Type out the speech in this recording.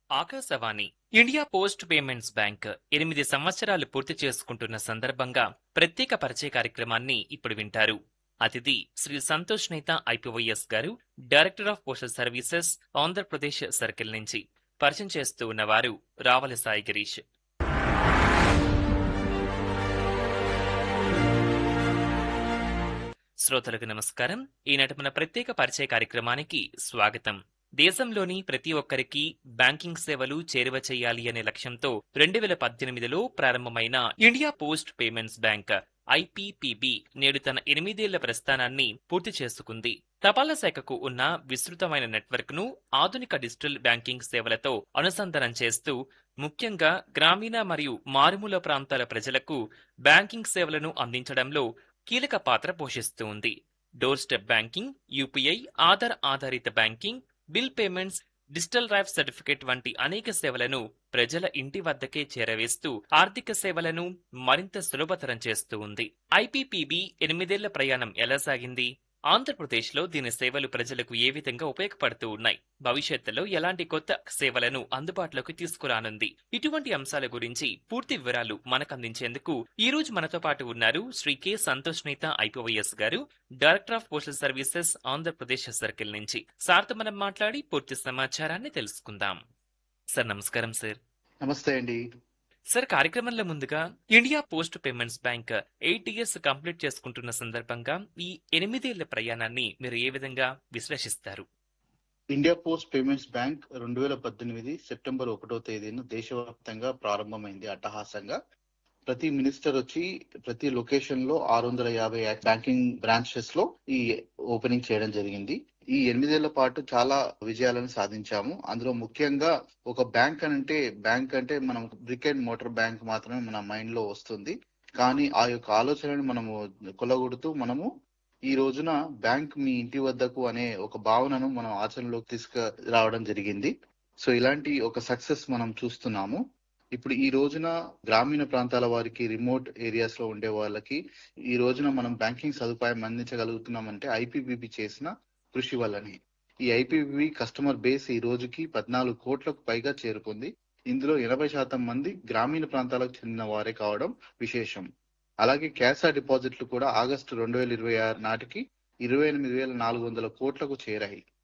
Akashvani India post payments bank ఎనిమిది సంవత్సరాలు పూర్తి చేసుకుంటున్న సందర్భంగా ప్రత్యేక పరిచయ కార్యక్రమాన్ని ఇప్పుడు వింటారు అతిథి శ్రీ సంతోష్ నేత ఐపీవైఎస్ గారు director of postal services Andhra Pradesh circle నుంచి పరిచయం చేస్తూ ఉన్నవారు రావల సాయి గిరీష్ శ్రోతలకు నమస్కారం ఈనాటి మన ప్రత్యేక పరిచయ కార్యక్రమానికి స్వాగతం దేశంలోని ప్రతి ఒక్కరికి బ్యాంకింగ్ సేవలు చేరువ చేయాలి అనే లక్ష్యంతో రెండు వేల పద్దెనిమిదిలో ప్రారంభమైన India post payments bank I P P B నేడు తన ఎనిమిదేళ్ల ప్రస్థానాన్ని పూర్తి చేసుకుంది తపాలా శాఖకు ఉన్న విస్తృతమైన నెట్వర్క్ ను ఆధునిక డిజిటల్ బ్యాంకింగ్ సేవలతో అనుసంధానం చేస్తూ ముఖ్యంగా గ్రామీణ మరియు మారుమూల ప్రాంతాల ప్రజలకు బ్యాంకింగ్ సేవలను అందించడంలో కీలక పాత్ర పోషిస్తూ ఉంది door step banking U P I Aadhaar ఆధారిత banking bill payments digital life certificate వంటి అనేక సేవలను ప్రజల ఇంటి వద్దకే చేరవేస్తూ ఆర్థిక సేవలను మరింత సులభతరం చేస్తూ ఉంది ఐపీపీబీ ఎనిమిదేళ్ల ప్రయాణం ఎలా సాగింది ఆంధ్రప్రదేశ్లో దీని సేవలు ప్రజలకు ఏ విధంగా ఉపయోగపడుతూ ఉన్నాయి భవిష్యత్తులో ఎలాంటి కొత్త సేవలను అందుబాటులోకి తీసుకురానుంది ఇటువంటి అంశాల గురించి పూర్తి వివరాలు మనకు అందించేందుకు ఈ రోజు మనతో పాటు ఉన్నారు శ్రీ కె సంతోష్ నేత ఐపీవైఎస్ గారు director of postal services Andhra Pradesh circle నుంచి సార్తో మనం మాట్లాడి పూర్తి సమాచారాన్ని తెలుసుకుందాం సార్ నమస్కారం సార్ నమస్తే అండి సార్ కార్యక్రమంలో ముందుగా India post payments bank eight years complete చేసుకుంటున్న సందర్భంగా ఈ ఎనిమిదేళ్ల ప్రయాణాన్ని మీరు ఏ విధంగా విశ్లేషిస్తారు ఇండియా పోస్ట్ పేమెంట్స్ బ్యాంక్ రెండు వేల పద్దెనిమిది సెప్టెంబర్ ఒకటో తేదీన దేశవ్యాప్తంగా ప్రారంభమైంది అట్టహాసంగా ప్రతి మినిస్టర్ వచ్చి ప్రతి లొకేషన్ లో ఆరు వందల యాభై బ్యాంకింగ్ బ్రాంచెస్ లో ఈ ఓపెనింగ్ చేయడం జరిగింది ఈ ఎనిమిదేళ్ల పాటు చాలా విజయాలను సాధించాము అందులో ముఖ్యంగా ఒక బ్యాంక్ అంటే బ్యాంక్ అంటే మనం బ్రిక్ అండ్ మోటార్ బ్యాంక్ మాత్రమే మన మైండ్ లో వస్తుంది కానీ ఆ యొక్క ఆలోచనను మనము కొలగొడుతూ మనము ఈ రోజున బ్యాంక్ మీ ఇంటి వద్దకు అనే ఒక భావనను మనం ఆచరణలోకి తీసుకురావడం జరిగింది సో ఇలాంటి ఒక సక్సెస్ మనం చూస్తున్నాము ఇప్పుడు ఈ రోజున గ్రామీణ ప్రాంతాల వారికి రిమోట్ ఏరియాస్ లో ఉండే వాళ్ళకి ఈ రోజున మనం బ్యాంకింగ్ సదుపాయం అందించగలుగుతున్నామంటే ఐపీబీబీ చేసిన కృషి వల్లనే ఈ ఐపీబీబీ కస్టమర్ బేస్ ఈ రోజుకి పద్నాలుగు కోట్లకు పైగా చేరుకుంది ఇందులో ఎనభై శాతం మంది గ్రామీణ ప్రాంతాలకు చెందిన వారే కావడం విశేషం అలాగే క్యాషా డిపాజిట్లు కూడా ఆగస్టు రెండు వేల ఇరవై ఆరు నాటికి ఇరవై ఎనిమిది వేల నాలుగు వందల కోట్లకు చేరాయి